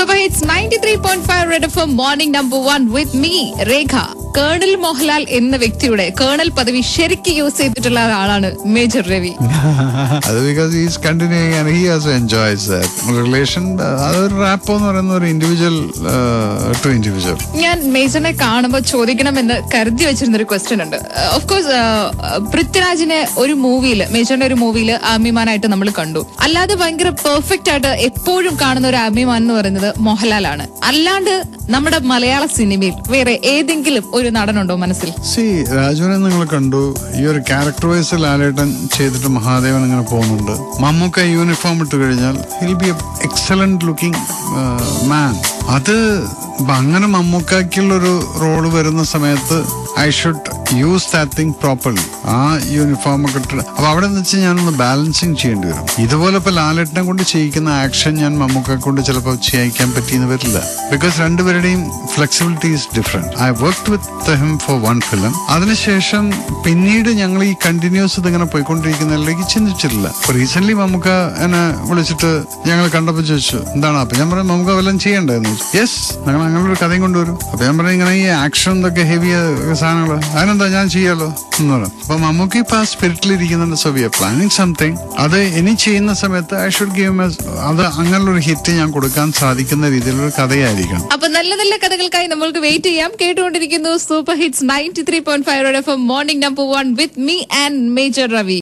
super hits ninety three point five red F morning number one with me Rekha colonel Mohanlal എന്ന വ്യക്തിയുടെ colonel പദവി ശരിക്കും use ചെയ്തിട്ടുള്ള ആളാണ് മേജർ രവി അത് because is continuing and he also enjoys that relation അതൊരു rap എന്ന് പറയുന്ന ഒരു ഇൻഡിവിജ്വൽ ടു ഇൻഡിവിജ്വൽ ഞാൻ മേജറിനെ കാണുമ്പോൾ ചോദിക്കണമെന്ന് കരുതി വെച്ചിരുന്ന ഒരു ക്വസ്റ്റ്യൻ ഉണ്ട് ഓഫ് കോഴ്സ് പൃഥ്വിരാജിനെ ഒരു മൂവിയിൽ മേജറിന്റെ ഒരു മൂവിയിൽ ആമിമാനായിട്ട് നമ്മൾ കണ്ടു അല്ലാതെ ഭയങ്കര പെർഫെക്റ്റ് ആയിട്ട് എപ്പോഴും കാണുന്ന ഒരു ആമിമാൻ എന്ന് പറയുന്നത് മോഹൻലാലാണ് അല്ലാണ്ട് നമ്മുടെ മലയാള സിനിമയിൽ വേറെ ഏതെങ്കിലും ഒരു നടനുണ്ടോ മനസ്സിൽ സി രാജുവിനെ നിങ്ങൾ കണ്ടു ഈ ഒരു ക്യാരക്ടർ വൈസ് ലാലേട്ടൻ ചെയ്തിട്ട് മഹാദേവൻ ഇങ്ങനെ പോകുന്നുണ്ട് മമ്മൂക്ക യൂണിഫോം ഇട്ട് കഴിഞ്ഞാൽ he'll be excellent looking man അത് ഇപ്പൊ അങ്ങനെ മമ്മൂക്കുള്ളൊരു റോള് വരുന്ന സമയത്ത് I should use that thing properly ആ യൂണിഫോം ഒക്കെ ഇട്ട് അപ്പൊ അവിടെ എന്ന് വെച്ചാൽ ഞാനൊന്ന് ബാലൻസിങ് ചെയ്യേണ്ടി വരും ഇതുപോലെ ഇപ്പൊ ലാലേട്ടനെ കൊണ്ട് ചെയ്യിക്കുന്ന ആക്ഷൻ ഞാൻ മമ്മൂക്ക കൊണ്ട് ചിലപ്പോൾ ചെയ്യിക്കാൻ പറ്റിയെന്ന് വരില്ല ബിക്കോസ് രണ്ടുപേരുടെയും flexibility is different I work with him for one film അതിനുശേഷം പിന്നീട് ഞങ്ങൾ ഈ കണ്ടിന്യൂസ് ഇതിങ്ങനെ പോയിക്കൊണ്ടിരിക്കുന്നതിലേക്ക് ചിന്തിച്ചിട്ടില്ല അപ്പൊ റീസെന്റ് മമ്മൂക്ക എന്നെ വിളിച്ചിട്ട് ഞങ്ങൾ കണ്ടപ്പോൾ ചോദിച്ചു എന്താണ് അപ്പൊ ഞാൻ പറഞ്ഞു മമ്മൂക്ക വല്ലതും ചെയ്യണ്ടായിരുന്നു യെസ് ഞങ്ങൾ അങ്ങനെ ഒരു കഥയും കൊണ്ടുവരും അപ്പൊ ഞാൻ പറഞ്ഞു ഇങ്ങനെ ഈ ആക്ഷൻ ഇതൊക്കെ ഹെവി സാധനങ്ങൾ അതിനെന്താ ഞാൻ ചെയ്യാലോ എന്ന് പറഞ്ഞു അപ്പൊ മമ്മൂക്ക് ഇപ്പൊ ആ സ്പിരിറ്റിൽ ഇരിക്കുന്നുണ്ട് so we are planning something അത് ഇനി ചെയ്യുന്ന സമയത്ത് ഐ ഷുഡ് ഗീവ് അത് അങ്ങനെയുള്ള ഹിറ്റ് ഞാൻ കൊടുക്കാൻ സാധിക്കുന്ന രീതിയിലൊരു കഥയായിരിക്കണം അപ്പൊ നല്ല നല്ല കഥകൾക്കായി നമ്മൾക്ക് വെയിറ്റ് ചെയ്യാം കേട്ടുകൊണ്ടിരിക്കുന്നു super hits ninety three point five morning number one with me and major Ravi